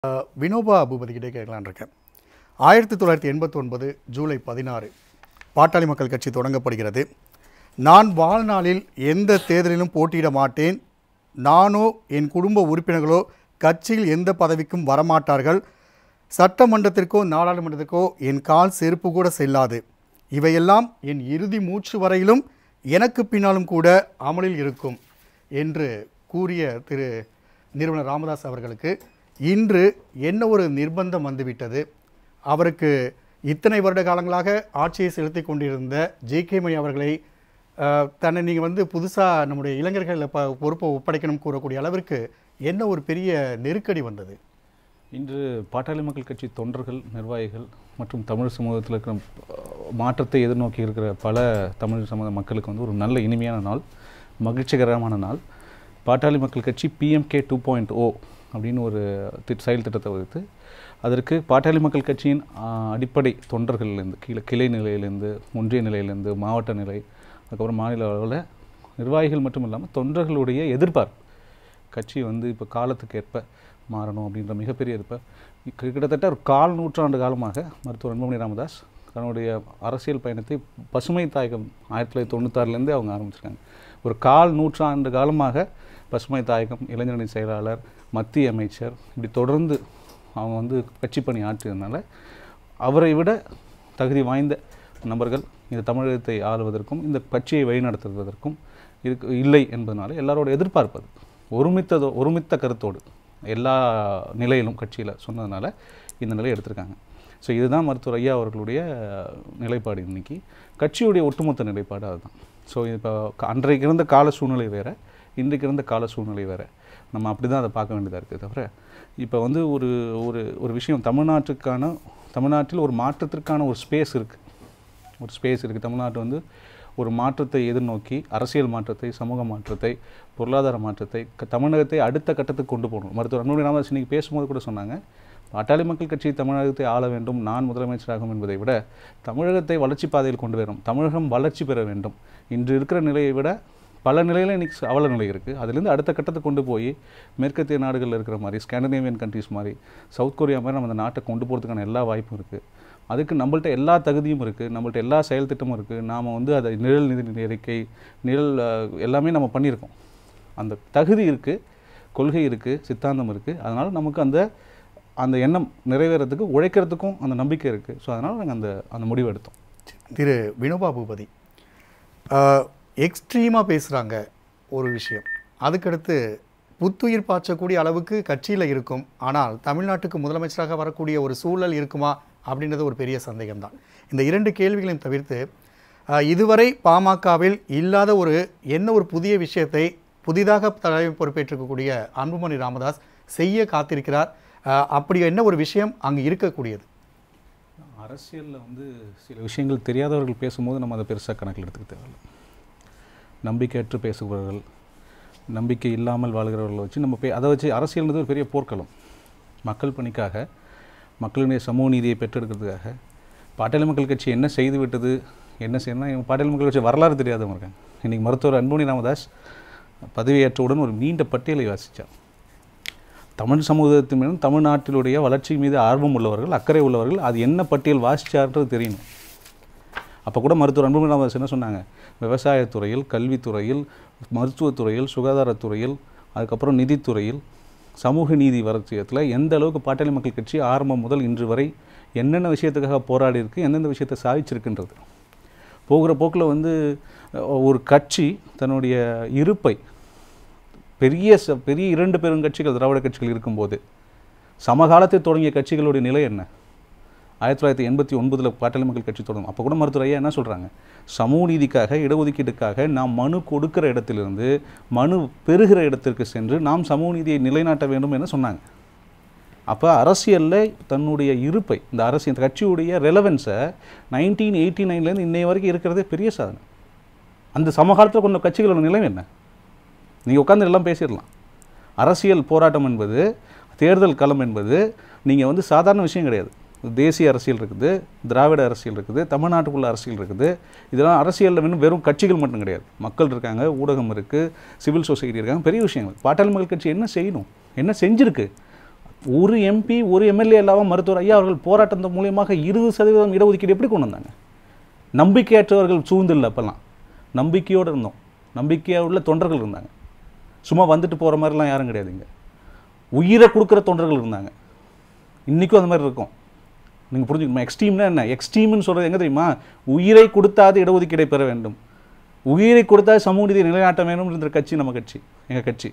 அஹ், வினோபா பூபதிக்கிட்டே கேட்கலான் இருக்கேன் ஆயிரத்தி தொள்ளாயிரத்தி எண்பத்தி ஒன்பது ஜூலை பதினாறு பாட்டாளி மக்கள் கட்சி தொடங்கப்படுகிறது நான் வாழ்நாளில் எந்த தேர்தலிலும் போட்டியிட மாட்டேன் நானோ என் குடும்ப உறுப்பினர்களோ கட்சியில் எந்த பதவிக்கும் வரமாட்டார்கள் சட்டமன்றத்திற்கோ நாடாளுமன்றத்திற்கோ என் கால் செருப்பு கூட செல்லாது இவையெல்லாம் என் இறுதி மூச்சு வரையிலும் எனக்கு பின்னாலும் கூட அமலில் இருக்கும் என்று கூறிய திரு நிறுவனர் ராமதாஸ் அவர்களுக்கு இன்று என்ன ஒரு நிர்பந்தம் வந்துவிட்டது அவருக்கு இத்தனை வருட காலங்களாக ஆட்சியை செலுத்தி கொண்டிருந்த ஜே கே மணி அவர்களை அஹ், தன்னை நீங்கள் வந்து புதுசாக நம்முடைய இளைஞர்கள் ப பொறுப்பை ஒப்படைக்கணும் கூறக்கூடிய அளவிற்கு என்ன ஒரு பெரிய நெருக்கடி வந்தது இன்று பாட்டாளி மக்கள் கட்சி தொண்டர்கள் நிர்வாகிகள் மற்றும் தமிழ் சமூகத்தில் இருக்கிற அஹ், மாற்றத்தை எதிர்நோக்கி இருக்கிற பல தமிழ் சமூக மக்களுக்கு வந்து ஒரு நல்ல இனிமையான நாள் மகிழ்ச்சிகரமான நாள் பாட்டாளி மக்கள் கட்சி பிஎம்கே டூ பாயிண்ட் ஓ அப்படின்னு ஒரு திட் செயல் திட்டத்தை வகுத்து அதற்கு பாட்டாளி மக்கள் கட்சியின் ஆஹ், அடிப்படை தொண்டர்கள்லேருந்து கீழே கிளை நிலையிலேருந்து ஒன்றிய நிலையிலேருந்து மாவட்ட நிலை அதுக்கப்புறம் மாநில அளவில் நிர்வாகிகள் மட்டும் இல்லாமல் தொண்டர்களுடைய எதிர்பார்ப்பு கட்சி வந்து இப்போ காலத்துக்கு ஏற்ப மாறணும் அப்படின்ற மிகப்பெரிய இருப்ப கிட்டத்தட்ட ஒரு கால் நூற்றாண்டு காலமாக மருத்துவர் அன்புமணி ராமதாஸ் தன்னுடைய அரசியல் பயணத்தை பசுமை தாயகம் ஆயிரத்தி தொள்ளாயிரத்தி தொண்ணூத்தாறுலேருந்து அவங்க ஆரம்பிச்சிருக்காங்க ஒரு கால் நூற்றாண்டு காலமாக பசுமை தாயகம் இளைஞரணி செயலாளர் மத்திய அமைச்சர் இப்படி தொடர்ந்து அவங்க வந்து கட்சி பணி ஆற்றியதுனால அவரை விட தகுதி வாய்ந்த நபர்கள் இந்த தமிழகத்தை ஆளுவதற்கும் இந்த கட்சியை வழிநடத்துவதற்கும் இருக்கு இல்லை என்பதனால எல்லாரோட எதிர்பார்ப்பது ஒருமித்ததோ ஒருமித்த கருத்தோடு எல்லா நிலையிலும் கட்சியில் சொன்னதுனால இந்த நிலையை எடுத்திருக்காங்க ஸோ இதுதான் மருத்துவர் ஐயா அவர்களுடைய நிலைப்பாடு இன்னைக்கு கட்சியுடைய ஒட்டுமொத்த நிலைப்பாடு அதுதான் ஸோ இப்போ அன்றைக்கு இருந்த கால சூழ்நிலை வேறு இன்றைக்கு இருந்த கால சூழ்நிலை வேறு நம்ம அப்படி தான் அதை பார்க்க வேண்டியதாக இருக்குது தவிர இப்போ வந்து ஒரு ஒரு ஒரு விஷயம் தமிழ்நாட்டுக்கான தமிழ்நாட்டில் ஒரு மாற்றத்திற்கான ஒரு ஸ்பேஸ் இருக்குது ஒரு ஸ்பேஸ் இருக்குது தமிழ்நாட்டு வந்து ஒரு மாற்றத்தை எதிர்நோக்கி அரசியல் மாற்றத்தை சமூக மாற்றத்தை பொருளாதார மாற்றத்தை க- தமிழகத்தை அடுத்த கட்டத்துக்கு கொண்டு போகணும் மருத்துவர் அன்புமணி ராமதாஸ் இன்னைக்கு பேசும்போது கூட சொன்னாங்க பாட்டாளி மக்கள் கட்சி தமிழகத்தை ஆள வேண்டும் நான் முதலமைச்சராகும் என்பதை விட தமிழகத்தை வளர்ச்சி பாதையில் கொண்டு வரும் தமிழகம் வளர்ச்சி பெற வேண்டும் இன்று இருக்கிற நிலையை விட பல நிலையில் இன்னைக்கு ச- அவல நிலை இருக்குது அதுலேருந்து அடுத்த கட்டத்துக்கு கொண்டு போய் மேற்கத்திய நாடுகளில் இருக்கிற மாதிரி ஸ்காண்டினேவியன் கண்ட்ரிஸ் மாதிரி சவுத் கொரியா மாதிரி நம்ம அந்த நாட்டை கொண்டு போகிறதுக்கான எல்லா வாய்ப்பும் இருக்குது அதுக்கு நம்மள்ட்ட எல்லா தகுதியும் இருக்குது நம்மள்ட்ட எல்லா செயல் திட்டமும் இருக்குது நாம் வந்து அதை நிழல் நிதி அறிக்கை நிழல் அஹ், எல்லாமே நம்ம பண்ணியிருக்கோம் அந்த தகுதி இருக்குது கொள்கை இருக்குது சித்தாந்தம் இருக்குது அதனால் நமக்கு அந்த அந்த எண்ணம் நிறைவேறதுக்கு உழைக்கிறதுக்கும் அந்த நம்பிக்கை இருக்குது ஸோ அதனால் நாங்கள் அந்த அந்த முடிவு எடுத்தோம் திரு வினோபா பூபதி எக்ஸ்ட்ரீமாக பேசுகிறாங்க ஒரு விஷயம் அதுக்கடுத்து புத்துயிர் பாய்ச்சக்கூடிய அளவுக்கு கட்சியில் இருக்கும் ஆனால் தமிழ்நாட்டுக்கு முதலமைச்சராக வரக்கூடிய ஒரு சூழல் இருக்குமா அப்படின்றது ஒரு பெரிய சந்தேகம்தான் இந்த இரண்டு கேள்விகளையும் தவிர்த்து அஹ், இதுவரை பாமகவில் இல்லாத ஒரு என்ன ஒரு புதிய விஷயத்தை புதிதாக தலைமை பொறுப்பேற்றிருக்கக்கூடிய அன்புமணி ராமதாஸ் செய்ய காத்திருக்கிறார் அஹ், அப்படி என்ன ஒரு விஷயம் அங்கு இருக்கக்கூடியது அரசியலில் வந்து சில விஷயங்கள் தெரியாதவர்கள் பேசும்போது நம்ம அதை பெருசாக கணக்கில் எடுத்துக்க தேவையில்லை நம்பிக்கையற்று பேசுபவர்கள் நம்பிக்கை இல்லாமல் வாழ்கிறவர்களை வச்சு நம்ம பே அதை வச்சு அரசியல்ன்றது ஒரு பெரிய போர்க்களம் மக்கள் பணிக்காக மக்களுடைய சமூக நீதியை பெற்றெடுக்கிறதுக்காக பாட்டாளி மக்கள் கட்சி என்ன செய்து விட்டது என்ன செய்யணும் பாட்டாளி மக்கள் கட்சி வரலாறு தெரியாதவங்க இருக்காங்க இன்றைக்கி மருத்துவர் அன்புமணி ராமதாஸ் பதவியேற்றவுடன் ஒரு நீண்ட பட்டியலை வாசித்தார் தமிழ் சமூகத்தின் மீதும் தமிழ்நாட்டிலுடைய வளர்ச்சி மீது ஆர்வம் உள்ளவர்கள் அக்கறை உள்ளவர்கள் அது என்ன பட்டியல் வாசிச்சார்ன்றது தெரியணும் அப்போ கூட மருத்துவர் அன்புமணி ராமதாஸ் என்ன சொன்னாங்க விவசாயத்துறையில் கல்வித்துறையில் மருத்துவத்துறையில் சுகாதாரத்துறையில் அதுக்கப்புறம் நிதித்துறையில் சமூக நீதி வளர்ச்சியத்தில் எந்த அளவுக்கு பாட்டாளி மக்கள் கட்சி ஆரம்பம் முதல் இன்று வரை என்னென்ன விஷயத்துக்காக போராடி இருக்கு எந்தெந்த விஷயத்தை சாதிச்சிருக்குன்றது போகிற போக்கில் வந்து அஹ், ஒரு கட்சி தன்னுடைய இருப்பை பெரிய ச பெரிய இரண்டு பெருங்கட்சிகள் திராவிட கட்சிகள் இருக்கும்போது சமகாலத்தில் தொடங்கிய கட்சிகளுடைய நிலை என்ன ஆயிரத்தி தொள்ளாயிரத்தி எண்பத்தி ஒன்பதில் பாட்டாளி மக்கள் கட்சி தொடங்கும் அப்போ கூட மருத்துவர் ஐயா என்ன சொல்கிறாங்க சமூக நீதிக்காக இடஒதுக்கீட்டுக்காக நாம் மனு கொடுக்கிற இடத்திலிருந்து மனு பெறுகிற இடத்திற்கு சென்று நாம் சமூக நீதியை நிலைநாட்ட வேண்டும் என்று சொன்னாங்க அப்போ அரசியலில் தன்னுடைய இருப்பை இந்த அரசு இந்த கட்சியுடைய ரெலவென்ஸை நைன்டீன் எயிட்டி நைன்லேருந்து இன்னைய வரைக்கும் இருக்கிறதே பெரிய சாதனை அந்த சமகாலத்தில் கொண்ட கட்சிகளோட நிலைமை என்ன நீங்கள் உட்காந்து எல்லாம் பேசிடலாம் அரசியல் போராட்டம் என்பது தேர்தல் களம் என்பது நீங்கள் வந்து சாதாரண விஷயம் கிடையாது தேசிய அரசியல் இருக்குது திராவிட அரசியல் இருக்குது தமிழ்நாட்டுக்குள்ள அரசியல் இருக்குது இதெல்லாம் அரசியலில் வெறும் வெறும் கட்சிகள் மட்டும் கிடையாது மக்கள் இருக்காங்க ஊடகம் இருக்குது சிவில் சொசைட்டி இருக்காங்க பெரிய விஷயங்கள் பாட்டாளி மக்கள் கட்சி என்ன செய்யணும் என்ன செஞ்சிருக்கு ஒரு எம்பி ஒரு எம்எல்ஏ இல்லாமல் மருத்துவர் ஐயா அவர்கள் போராட்டத்தின் மூலியமாக இருபது சதவீதம் இடஒதுக்கீடு எப்படி கொண்டு வந்தாங்க நம்பிக்கையற்றவர்கள் சூழ்ந்து இல்லை அப்போல்லாம் நம்பிக்கையோடு இருந்தோம் நம்பிக்கையாக உள்ள தொண்டர்கள் இருந்தாங்க சும்மா வந்துட்டு போகிற மாதிரிலாம் யாரும் கிடையாதுங்க உயிரை கொடுக்குற தொண்டர்கள் இருந்தாங்க இன்றைக்கும் அந்த மாதிரி இருக்கும் நீங்கள் புரிஞ்சுக்கணுமா எக்ஸ்ட்ரீம்னா என்ன எக்ஸ்ட்ரீம்னு சொல்கிறது எங்கே தெரியுமா உயிரை கொடுத்தாது இடஒதுக்கீடை பெற வேண்டும் உயிரை கொடுத்தாது சமூக நீதி நிலைநாட்ட வேண்டும் என்ற கட்சி நம்ம கட்சி எங்கள் கட்சி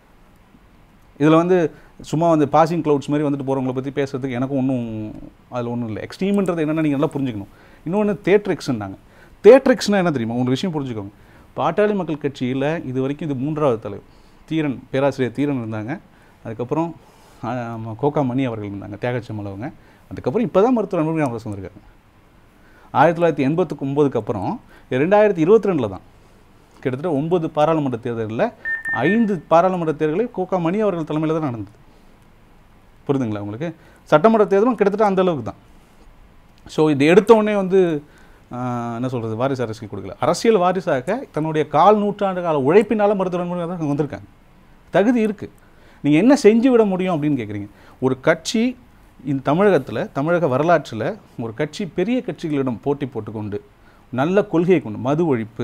இதில் வந்து சும்மா வந்து பாசிங் க்ளவுட்ஸ் மாதிரி வந்துட்டு போகிறவங்கள பற்றி பேசுறதுக்கு எனக்கும் ஒன்றும் அதில் ஒன்றும் இல்லை எக்ஸ்ட்ரீம்ன்றது என்னென்னு நீங்கள் நல்லா புரிஞ்சுக்கணும் இன்னொன்று தேட்ரிக்ஸ்ன்னாங்க தேட்ரிக்ஸ்னால் என்ன தெரியுமா ஒரு விஷயம் புரிஞ்சுக்கோங்க பாட்டாளி மக்கள் கட்சியில் இது வரைக்கும் இது மூன்றாவது தலைவர் தீரன் பேராசிரியர் தீரன் இருந்தாங்க அதுக்கப்புறம் ஆஹ், கோகா மணி அவர்கள் இருந்தாங்க தியாகச்சம்மல் அவங்க அதுக்கப்புறம் இப்போ தான் மருத்துவர் அன்புமணி ராமதாஸ் வந்திருக்காங்க ஆயிரத்தி தொள்ளாயிரத்தி எண்பத்துக்கு ஒம்போதுக்கு அப்புறம் ரெண்டாயிரத்தி இருபத்தி ரெண்டில் தான் கிட்டத்தட்ட ஒன்பது பாராளுமன்ற தேர்தலில் ஐந்து பாராளுமன்ற தேர்தலை கோகா மணி அவர்கள் தலைமையில் தான் நடந்தது புரியுதுங்களா உங்களுக்கு சட்டமன்ற தேர்தலும் கிட்டத்தட்ட அந்த அளவுக்கு தான் ஸோ இது எடுத்த உடனே வந்து ஆஹ், என்ன சொல்கிறது வாரிசு அரசியல் கொடுக்கல அரசியல் வாரிசாக தன்னுடைய கால் நூற்றாண்டு கால உழைப்பினால மருத்துவர் அன்புமணி ராமதாஸ் வந்திருக்காங்க தகுதி இருக்குது நீங்கள் என்ன செஞ்சு விட முடியும் அப்படின்னு கேட்குறீங்க ஒரு கட்சி இந்த தமிழகத்தில் தமிழக வரலாற்றில் ஒரு கட்சி பெரிய கட்சிகளிடம் போட்டி போட்டுக்கொண்டு நல்ல கொள்கையை கொண்டு மது ஒழிப்பு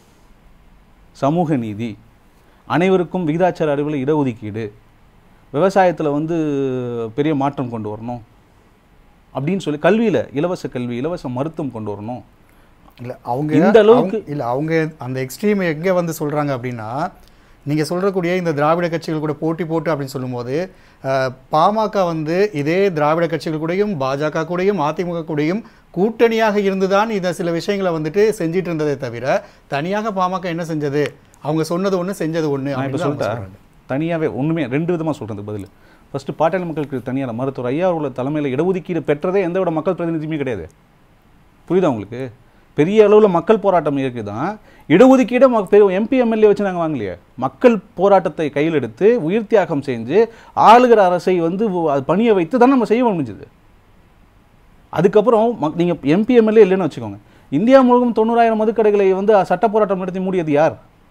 சமூக நீதி அனைவருக்கும் விகிதாச்சார அறிவில் இடஒதுக்கீடு விவசாயத்தில் வந்து பெரிய மாற்றம் கொண்டு வரணும் அப்படின்னு சொல்லி கல்வியில் இலவச கல்வி இலவச மருத்துவம் கொண்டு வரணும் இல்ல அவங்க இந்த அளவுக்கு- அவங்க- இல்ல அவங்க அந்த எக்ஸ்ட்ரீம் எங்க வந்து சொல்றாங்க அப்படின்னா நீங்க சொல்றக்கூடிய இந்த திராவிட கட்சிகள் கூட போட்டி போட்டு அப்படின்னு சொல்லும்போது அஹ், பாமக வந்து இதே திராவிட கட்சிகள் கூடயும் பாஜக கூடயும் அதிமுக கூடயும் கூட்டணியாக இருந்துதான் இந்த சில விஷயங்களை வந்துட்டு செஞ்சிட்டு இருந்ததே தவிர தனியாக பாமக என்ன செஞ்சது அவங்க சொன்னது ஒண்ணு செஞ்சது ஒண்ணு நான் இப்போ அப்படின்னு அவங்க சொல்லிட்டேன் சொல்றாங்க. தனியாகவே ஒன்றுமே ரெண்டு விதமாக சொல்கிறது பதில் ஃபஸ்ட்டு பாட்டாளி மக்களுக்கு தனியாக மருத்துவர் ஐயா உள்ள தலைமையில் இடஒதுக்கீடு பெற்றதே எந்த விட மக்கள் பிரதிநிதியுமே கிடையாது புரியுதா உங்களுக்கு பெரிய அளவில் மக்கள் போராட்டம் இருக்குது தான் இடஒதுக்கீடை ம- பெரிய எம்பி எம்எல்ஏ வச்சு நாங்கள் வாங்கலையே மக்கள் போராட்டத்தை கையில் எடுத்து உயிர் தியாகம் செஞ்சு ஆளுகிற அரசை வந்து உ- அது பணிய வைத்து தான் நம்ம செய்ய முடிஞ்சது அதுக்கப்புறம் மக் நீங்கள் எம்பி எம்எல்ஏ இல்லைன்னு வச்சுக்கோங்க இந்தியா முழுவதும் தொண்ணூறாயிரம் மதுக்கடைகளை வந்து சட்ட போராட்டம் நடத்தி மூடியது யார்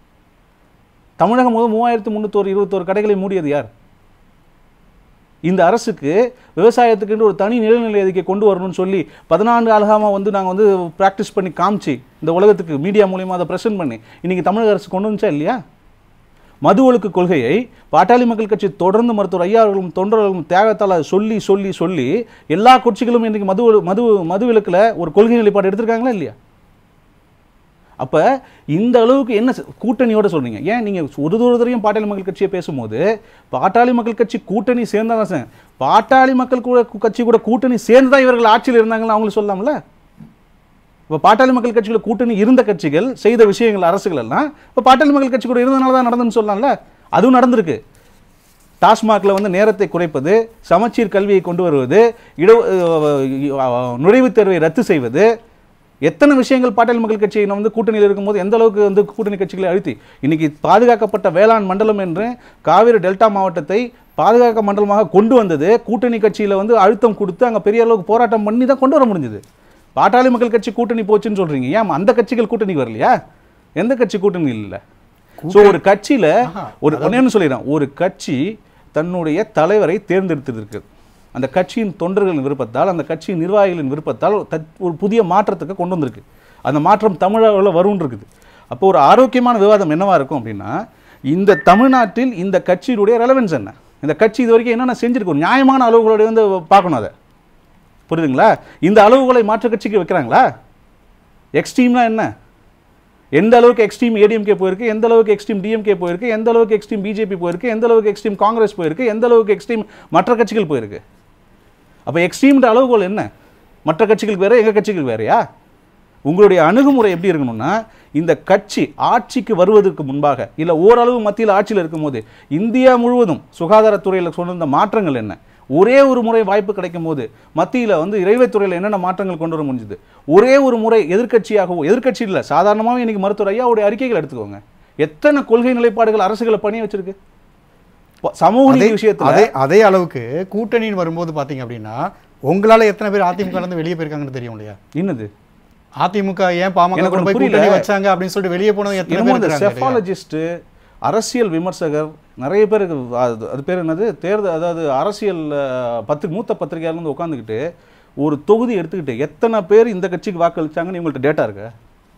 தமிழகம் முழுவதும் மூவாயிரத்து முந்நூற்றோரு இருபத்தோரு கடைகளை மூடியது யார் இந்த அரசுக்கு விவசாயத்துக்குன்னு ஒரு தனி நிலநிலை அறிக்கை கொண்டு வரணும்னு சொல்லி பதினான்கு அழகாமல் வந்து நாங்கள் வந்து ப்ராக்டிஸ் பண்ணி காமிச்சு இந்த உலகத்துக்கு மீடியா மூலியமாக அதை ப்ரெசென்ட் பண்ணி இன்னைக்கு தமிழக அரசு கொண்டு வந்துச்சா இல்லையா மது ஒழுக்கு கொள்கையை பாட்டாளி மக்கள் கட்சி தொடர்ந்து மருத்துவர் ஐயா அவர்களும் தொண்டர்களும் தியாகத்தால் சொல்லி சொல்லி சொல்லி எல்லா கட்சிகளும் இன்றைக்கி மது ஒழு- மது மது விலக்கில் ஒரு கொள்கை நிலைப்பாடு எடுத்திருக்காங்களா இல்லையா அப்போ இந்த அளவுக்கு என்ன செ- கூட்டணியோட சொல்றீங்க ஏன் நீங்கள் ஒரு தூரத்தையும் பாட்டாளி மக்கள் கட்சியை பேசும்போது பாட்டாளி மக்கள் கட்சி கூட்டணி சேர்ந்தாதான் சார் பாட்டாளி மக்கள் கூட கட்சி கூட கூட்டணி சேர்ந்து தான் இவர்கள் ஆட்சியில் இருந்தாங்கன்னு அவங்களுக்கு சொல்லலாம்ல இப்போ பாட்டாளி மக்கள் கட்சியில் கூட்டணி இருந்த கட்சிகள் செய்த விஷயங்கள் அரசுகள் எல்லாம் இப்போ பாட்டாளி மக்கள் கட்சி கூட இருந்தனால தான் நடந்துன்னு சொல்லலாம்ல அதுவும் நடந்திருக்கு டாஸ்மாகில் வந்து நேரத்தை குறைப்பது சமச்சீர் கல்வியை கொண்டு வருவது இட அஹ், நுழைவுத் தேர்வை ரத்து செய்வது எத்தனை விஷயங்கள் பாட்டாளி மக்கள் கட்சி வந்து கூட்டணியில் இருக்கும்போது எந்த அளவுக்கு வந்து கூட்டணி கட்சிகளை அழுத்தி இன்னைக்கு பாதுகாக்கப்பட்ட வேளாண் மண்டலம் என்று காவிரி டெல்டா மாவட்டத்தை பாதுகாக்க மண்டலமாக கொண்டு வந்தது கூட்டணி கட்சியில் வந்து அழுத்தம் கொடுத்து அங்கே பெரிய அளவுக்கு போராட்டம் பண்ணி தான் கொண்டு வர முடிஞ்சது பாட்டாளி மக்கள் கட்சி கூட்டணி போச்சுன்னு சொல்றீங்க ஏன் அந்த கட்சிகள் கூட்டணிக்கு வரலையா எந்த கட்சி கூட்டணி இல்லை ஸோ ஒரு கட்சியில ஒரு ஒன்னேன்னு சொல்லிடுறேன் ஒரு கட்சி தன்னுடைய தலைவரை தேர்ந்தெடுத்திருக்கு அந்த கட்சியின் தொண்டர்களின் விருப்பத்தால் அந்த கட்சியின் நிர்வாகிகளின் விருப்பத்தால் தத்- ஒரு புதிய மாற்றத்துக்கு கொண்டு வந்திருக்கு அந்த மாற்றம் தமிழகவில் வரும்னு இருக்குது அப்போ ஒரு ஆரோக்கியமான விவாதம் என்னவா இருக்கும் அப்படின்னா இந்த தமிழ்நாட்டில் இந்த கட்சியினுடைய ரெலவென்ஸ் என்ன இந்த கட்சி இது வரைக்கும் என்னென்ன செஞ்சிருக்கு ஒரு நியாயமான அளவுகளோட வந்து பார்க்கணும் அதை புரியுதுங்களா இந்த அளவுகளை மாற்று கட்சிக்கு வைக்கிறாங்களா எக்ஸ்ட்ரீம்னா என்ன எந்த அளவுக்கு எக்ஸ்ட்ரீம் ஏடிஎம்கே போயிருக்கு எந்த அளவுக்கு எக்ஸ்ட்ரீம் டிஎம்கே போயிருக்கு எந்த அளவுக்கு எக்ஸ்ட்ரீம் பிஜேபி போயிருக்கு எந்த அளவுக்கு எக்ஸ்ட்ரீம் காங்கிரஸ் போயிருக்கு எந்த அளவுக்கு எக்ஸ்ட்ரீம் மற்ற கட்சிகள் போயிருக்கு அப்போ எக்ஸ்ட்ரீம்ன்ற அளவுகோல் என்ன மற்ற கட்சிகளுக்கு வேற எங்க கட்சிகளுக்கு வேறயா உங்களுடைய அணுகுமுறை எப்படி இருக்கணும்னா இந்த கட்சி ஆட்சிக்கு வருவதற்கு முன்பாக இல்லை ஓரளவு மத்தியில் ஆட்சியில் இருக்கும்போது இந்தியா முழுவதும் சுகாதாரத்துறையில் சொன்ன மாற்றங்கள் என்ன ஒரே ஒரு முறை வாய்ப்பு கிடைக்கும் போது மத்தியில் வந்து ரயில்வே துறையில் என்னென்ன மாற்றங்கள் கொண்டு வர முடிஞ்சுது ஒரே ஒரு முறை எதிர்க்கட்சியாகவோ எதிர்க்கட்சி இல்லை சாதாரணமாகவே இன்னைக்கு மருத்துவர் ஐயாவுடைய அறிக்கைகள் எடுத்துக்கோங்க எத்தனை கொள்கை நிலைப்பாடுகள் அரசுகளை பணி வச்சிருக்கு ப- சமூக அதே நீதி விஷயத்துல அதே அதே அளவுக்கு கூட்டணின்னு வரும்போது பாத்தீங்க அப்படின்னா உங்களால எத்தனை பேர் அதிமுக இருந்து வெளியே போயிருக்காங்கன்னு தெரியும் இல்லையா என்னது அதிமுக ஏன் பாமக எனக்கு கூட போய் புரியல. கூட்டணி வச்சாங்க அப்படின்னு சொல்லிட்டு வெளியே போனவங்க எத்தனை என்னமோ பேர் இந்த இருக்காங்க இல்லையா? செஃபாலஜிஸ்ட் அரசியல் விமர்சகர் நிறைய பேருக்கு அது அது பேர் என்னது தேர்தல் அதாவது அரசியல் அஹ், பத்திரி மூத்த பத்திரிகையாளர் வந்து உட்காந்துக்கிட்டு ஒரு தொகுதி எடுத்துக்கிட்டு எத்தனை பேர் இந்த கட்சிக்கு வாக்களிச்சாங்கன்னு இவங்கள்ட்ட டேட்டா இருக்கா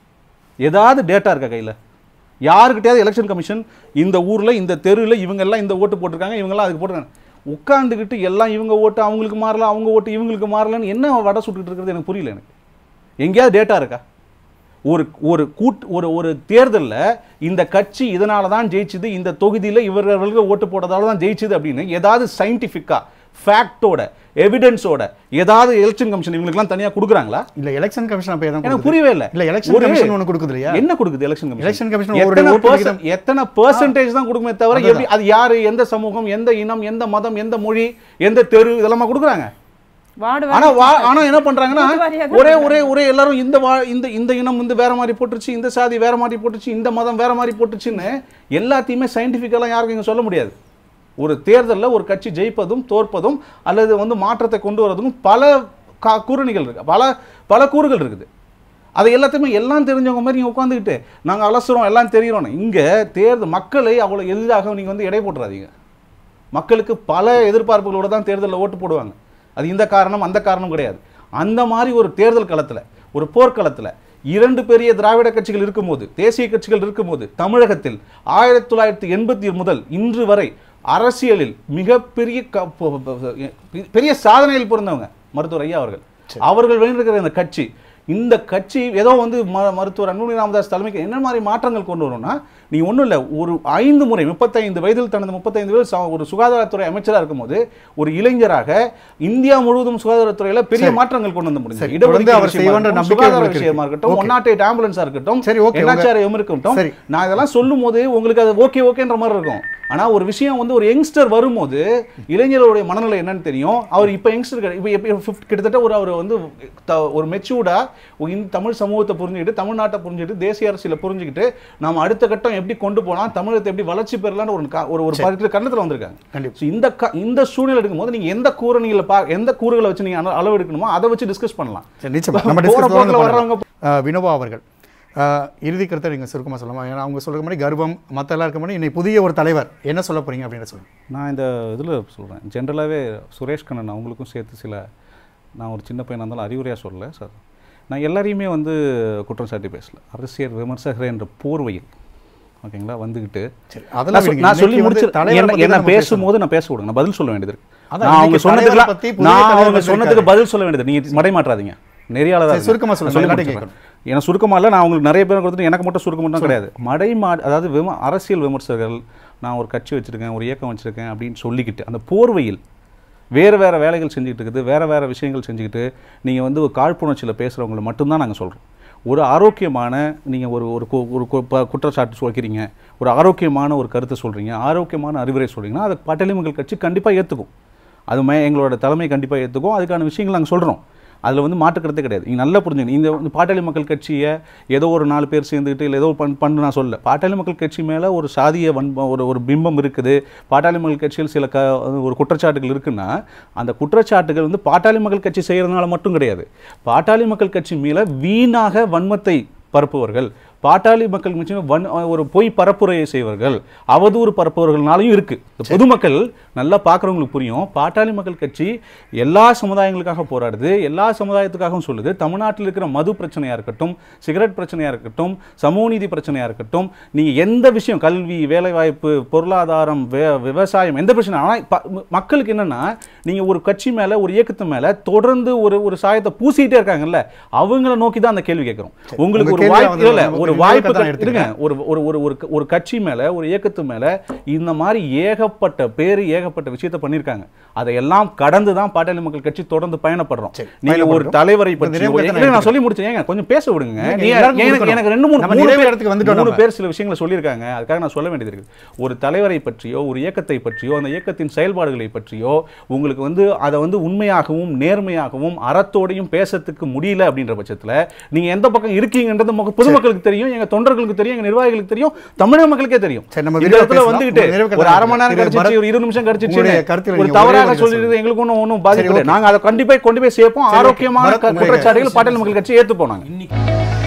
ஏதாவது டேட்டா இருக்கா கையில் யாருக்கிட்டையாவது எலெக்ஷன் கமிஷன் இந்த ஊரில் இந்த தெருவில் இவங்க எல்லாம் இந்த ஓட்டு போட்டிருக்காங்க இவங்கெல்லாம் அதுக்கு போட்டிருக்காங்க உட்காந்துக்கிட்டு எல்லாம் இவங்க ஓட்டு அவங்களுக்கு மாறல அவங்க ஓட்டு இவங்களுக்கு மாறலன்னு என்ன வடை சுட்டுக்கிட்டு இருக்கிறது எனக்கு புரியல எனக்கு எங்கேயாவது டேட்டா இருக்கா ஒரு ஒரு கூட் ஒரு ஒரு தேர்தலில் இந்த கட்சி இதனால தான் ஜெயிச்சுது இந்த தொகுதியில் இவர்களுக்கு ஓட்டு போட்டதால தான் ஜெயிச்சுது அப்படின்னு ஏதாவது சயின்டிஃபிக்காக ஃபேக்டோட எவிடன்ஸோட ஏதாவது எலெக்ஷன் கமிஷன் இவங்களுக்குலாம் தனியாக கொடுக்குறாங்களா இல்ல எலெக்ஷன் கமிஷன் அப்ப எதுவும் எனக்கு கொடுக்குது? புரியவே இல்லை இல்ல எலெக்ஷன் கமிஷன் ஒண்ணு கொடுக்குது இல்லையா என்ன கொடுக்குது எலெக்ஷன் கமிஷன் எலெக்ஷன் கமிஷன் ஒரு எத்தனை ஓட்டு percent- எத்தனை பெர்சன்டேஜ் தான் கொடுக்குமே தவிர அதுதான். எப்படி அது யாரு எந்த சமூகம் எந்த இனம் எந்த மதம் எந்த மொழி எந்த தெரு இதெல்லாம் கொடுக்குறாங்க வார்டு ஆனா வாரியா வா ஆனா என்ன பண்றாங்கன்னா பூத்து வாரியா தான் ஒரே ஒரே ஒரே எல்லாரும் இந்த வா இந்த இந்த இனம் வந்து வேற மாதிரி போட்டுருச்சு இந்த சாதி வேற மாதிரி போட்டுருச்சு இந்த மதம் வேற மாதிரி போட்டுச்சுன்னு எல்லாத்தையுமே சயின்டிஃபிக்கெல்லாம் யாருக்கும் இங்க சொல்ல முடியாது ஒரு தேர்தலில் ஒரு கட்சி ஜெயிப்பதும் தோற்பதும் அல்லது வந்து மாற்றத்தை கொண்டு வரதும் பல கா கூரணிகள் இருக்கு பல பல கூறுகள் இருக்குது அதை எல்லாத்தையுமே எல்லாம் தெரிஞ்சவங்க மாதிரி நீங்கள் உட்காந்துக்கிட்டு நாங்கள் அலசுறோம் எல்லாம் தெரிகிறோம் இங்கே தேர்தல் மக்களை அவ்வளோ எளிதாக நீங்கள் வந்து எடை போட்டுறாதீங்க மக்களுக்கு பல எதிர்பார்ப்புகளோட தான் தேர்தலில் ஓட்டு போடுவாங்க அது இந்த காரணம் அந்த காரணம் கிடையாது அந்த மாதிரி ஒரு தேர்தல் களத்தில் ஒரு போர்க்களத்தில் இரண்டு பெரிய திராவிட கட்சிகள் இருக்கும்போது தேசிய கட்சிகள் இருக்கும்போது தமிழகத்தில் ஆயிரத்தி தொள்ளாயிரத்தி எண்பத்தி முதல் இன்று வரை அரசியலில் மிகப்பெரிய க- பொ- பொ- பெரிய சாதனையில் பிறந்தவங்க மருத்துவர் ஐயா அவர்கள் அவர்கள் வெளியிருக்கிற இந்த கட்சி இந்த கட்சி ஏதோ வந்து ம- மருத்துவர் அன்புமணி ராமதாஸ் தலைமைக்கு என்ன மாதிரி மாற்றங்கள் கொண்டு வரும்னா நீ ஒன்றும் இல்லை ஒரு ஐந்து முறை முப்பத்தைந்து வயதில் தனது முப்பத்தைந்து வயதில் ச- ஒரு சுகாதாரத்துறை அமைச்சராக இருக்கும்போது ஒரு இளைஞராக இந்தியா முழுவதும் சுகாதாரத்துறையில பெரிய மாற்றங்கள் கொண்டு வந்து முடிஞ்சது சரி, இடஒதுக்கீடு தொடர்ந்து அவர் விஷயமா செய்வான்ற இருக்கட்டும், நம்பிக்கை சுகாதார உங்களுக்கு விஷயமா இருக்கு. இருக்கட்டும் Okay. ஒன் நாட் எயிட் ஆம்புலன்ஸா இருக்கட்டும் சரி, okay, உங்க- என்ஆச்ஆர்எம் இருக்கட்டும் சரி. நான் இதெல்லாம் சொல்லும் போது உங்களுக்கு அது ஓகே ஓகேன்ற மாதிரி இருக்கும் ஆனா ஒரு விஷயம் வந்து ஒரு யங்ஸ்டர் வரும்போது இளைஞர்களுடைய மனநிலை என்னன்னு தெரியும் அவர் இப்போ யங்ஸ்டர் இப்போ இப்போ கிட்டத்தட்ட ஒரு அவர் வந்து த- ஒரு மெச்சூர்டா இந்த தமிழ் சமூகத்தை புரிஞ்சுக்கிட்டு தமிழ்நாட்டை புரிஞ்சுக்கிட்டு தேசிய அரசியலை புரிஞ்சுக்கிட்டு நாம அடுத்த கட்டம் எப்படி கொண்டு போகலாம் தமிழகத்தை எப்படி வளர்ச்சி பெறலாம்னு ஒரு க- ஒரு ஒரு பர்டிகுலர் கண்ணத்துல வந்திருக்காங்க கண்டிப்பா So, இந்த க- இந்த சூழ்நிலை எடுக்கும்போது நீங்க எந்த கூரணிகளை பா எந்த கூறுகளை வச்சு நீங்க அள- அளவு எடுக்கணுமோ அதை வச்சு டிஸ்கஸ் பண்ணலாம் சரி, நிச்சயமா நம்ம போற discuss போக்குல தொடர்ந்து வர்றவங்க பண்ணலாம். அஹ், வினோபா அவர்கள் அஹ், இறுதி கருத்தை நீங்கள் சுருக்கமாக சொல்லலாமா ஏன்னா அவங்க சொல்கிற மாதிரி கர்வம் மற்ற எல்லாம் இருக்க மாதிரி இன்னைக்கு புதிய ஒரு தலைவர் என்ன சொல்ல போறீங்க அப்படின்னு சொல்லுங்க நான் இந்த இதில் சொல்கிறேன் ஜென்ரலாகவே சுரேஷ் கண்ணன் அவங்களுக்கும் சேர்த்து சில நான் ஒரு சின்ன பையனாக இருந்தாலும் அறிவுரையாக சொல்லலை சார் நான் எல்லாரையுமே வந்து குற்றம் சாட்டி பேசல அரசியல் விமர்சகர் என்ற போர்வையில் ஓகேங்களா வந்துக்கிட்டு சரி நான் அதெல்லாம் சொ- விடுங்க. நான் சொல்லி இன்னைக்கு வந்து முடிச்சு தலைவரை என்ன பத்தி என்ன தான் நம்ம பேசணும். பேசும்போது நான் பேச விடுங்க நான் பதில் சொல்ல வேண்டியது இருக்கு அதான் நான் அவங்க இன்னைக்கு சொன்னதுக்கு தலைவரை பத்தி புதிய நான் தலைவர் அவங்க வந்திருக்காரு. சொன்னதுக்கு பதில் சொல்ல வேண்டியது நீங்க மடை மாற்றாதீங்க நெறியாளர் சரி, சுருக்கமா சொல்லுங்க, எல்லாத்தையும் ஏன்னா சுருக்கமா இல்லை நான் உங்களுக்கு நிறைய பேர் கொடுத்துட்டு எனக்கு மட்டும் சுருக்கம் மட்டும் கிடையாது மடை மா அதாவது விம அரசியல் விமர்சகர்கள் நான் ஒரு கட்சி வச்சிருக்கேன் ஒரு இயக்கம் வச்சிருக்கேன் அப்படின்னு சொல்லிக்கிட்டு அந்த போர்வையில் வேறு வேறு வேலைகள் செஞ்சுக்கிட்டு இருக்குது வேறு வேறு விஷயங்கள் செஞ்சுக்கிட்டு நீங்கள் வந்து ஒரு காழ்ப்புணர்ச்சியில் பேசுகிறவங்களை மட்டும்தான் நாங்கள் சொல்கிறோம் ஒரு ஆரோக்கியமான நீங்கள் ஒரு ஒரு கு- ஒரு கு- ப- குற்றச்சாட்டு வைக்கிறீங்க ஒரு ஆரோக்கியமான ஒரு கருத்தை சொல்கிறீங்க ஆரோக்கியமான அறிவுரை சொல்கிறீங்கன்னா அதை பாட்டாளி மக்கள் கட்சி கண்டிப்பாக ஏற்றுக்கும் அது மே எங்களோட தலைமை கண்டிப்பாக ஏற்றுக்கும் அதுக்கான விஷயங்கள் நாங்கள் சொல்கிறோம் அதில் வந்து மாற்றுக்கிறதே கிடையாது நீங்கள் நல்லா புரிஞ்சுக்கணும் இந்த வந்து பாட்டாளி மக்கள் கட்சியை ஏதோ ஒரு நாலு பேர் சேர்ந்துக்கிட்டு இல்லை ஏதோ பண் பண்ணு நான் சொல்லல பாட்டாளி மக்கள் கட்சி மேலே ஒரு சாதிய வன்ப ஒரு ஒரு பிம்பம் இருக்குது பாட்டாளி மக்கள் கட்சியில் சில க ஒரு குற்றச்சாட்டுகள் இருக்குன்னா அந்த குற்றச்சாட்டுகள் வந்து பாட்டாளி மக்கள் கட்சி செய்கிறதுனால மட்டும் கிடையாது பாட்டாளி மக்கள் கட்சி மேலே வீணாக வன்மத்தை பரப்புவர்கள் பாட்டாளி மக்கள் கட்சி வன் ஒரு பொய் பரப்புரையை செய்வர்கள் அவதூறு பரப்புவர்கள்னாலையும் இருக்கு இந்த பொதுமக்கள் நல்லா பார்க்குறவங்களுக்கு புரியும் பாட்டாளி மக்கள் கட்சி எல்லா சமுதாயங்களுக்காக போராடுது எல்லா சமுதாயத்துக்காகவும் சொல்லுது தமிழ்நாட்டில் இருக்கிற மது பிரச்சனையா இருக்கட்டும் சிகரெட் பிரச்சனையா இருக்கட்டும் சமூக நீதி பிரச்சனையா இருக்கட்டும் நீங்க எந்த விஷயம் கல்வி வேலைவாய்ப்பு பொருளாதாரம் வே- விவசாயம் எந்த பிரச்சனை ஆனால் ப- ம- மக்களுக்கு என்னன்னா நீங்க ஒரு கட்சி மேல ஒரு இயக்கத்து மேல தொடர்ந்து ஒரு ஒரு சாயத்தை பூசிக்கிட்டே இருக்காங்கல்ல அவங்கள நோக்கி தான் அந்த கேள்வி கேட்குறோம் உங்களுக்கு உங்க ஒரு கேள்வியை வாய்ப்பு வந்து இல்ல நமக்கு ஒரு ஒரு வாய்ப்பு விளக்கத்தை கட்- எடுத்துக்கிறேன். இருங்க ஒரு ஒரு ஒரு ஒரு க- ஒரு கட்சி மேல ஒரு இயக்கத்து மேல இந்த மாதிரி ஏகப்பட்ட பேர் ஏகப்பட்ட விஷயத்தை பண்ணிருக்காங்க அதையெல்லாம் கடந்து தான் பாட்டாளி மக்கள் கட்சி தொடர்ந்து பயணப்படுறோம் சரி, நீங்க ஒரு பயணப்படுறோம். தலைவரை இப்ப பற்றி நிறைவு ஒரு- கருத்தை இல்ல, நான் நான் சொல்லி முடிச்சேன் ஏங்க கொஞ்சம் பேச விடுங்க இல்லைங்க, நீ- எல்லாருக்கும் எனக்கு கொடுக்கணும். எனக்கு ரெண்டு மூணு நம்ம மூணு நிறைவு பேர் இடத்துக்கு வந்துட்டோம் மூணு நம்ம. பேர் சில விஷயங்களை சொல்லியிருக்காங்க அதுக்காக நான் சொல்ல வேண்டியது இருக்கு ஒரு தலைவரை பற்றியோ ஒரு இயக்கத்தை பற்றியோ அந்த இயக்கத்தின் செயல்பாடுகளை பற்றியோ உங்களுக்கு வந்து அதை வந்து உண்மையாகவும் நேர்மையாகவும் அறத்தோடையும் பேசத்துக்கு முடியல அப்படின்ற பட்சத்துல நீங்க எந்த பக்கம் இருக்கீங்கன்றது மொ- பொதுமக்களுக்கு தெரியும் எங்க தொண்டர்களுக்கு தெரியும் எங்க நிர்வாகிகளுக்கு தெரியும் தமிழக மக்களுக்கே தெரியும் சரி, நம்ம இந்த விரிவா இடத்துல பேசலாம். வந்துகிட்டு உங்க நிறைவு ஒரு அரை மணி நேரம் திரு கழிச்சிச்சு பரத், ஒரு இருபது நிமிஷம் கழிச்சிச்சு உங்களுடைய கருத்துக்களை ஒரு நீங்க ஒரே தவறாக வரியில சொல்லிடுறது எங்களுக்கு ஒன்றும் ஒன்றும் பாதிப்பு சரி, கிடையாது okay. நாங்க அதை கண்டிப்பாக கொண்டு போய் சேர்ப்போம் சரி, okay. ஆரோக்கியமான பரத், க- உங்களுடைய குற்றச்சாட்டுகள் பாட்டாளி மக்கள் கட்சி ஏற்றுப்போம் நாங்க இன்னைக்கு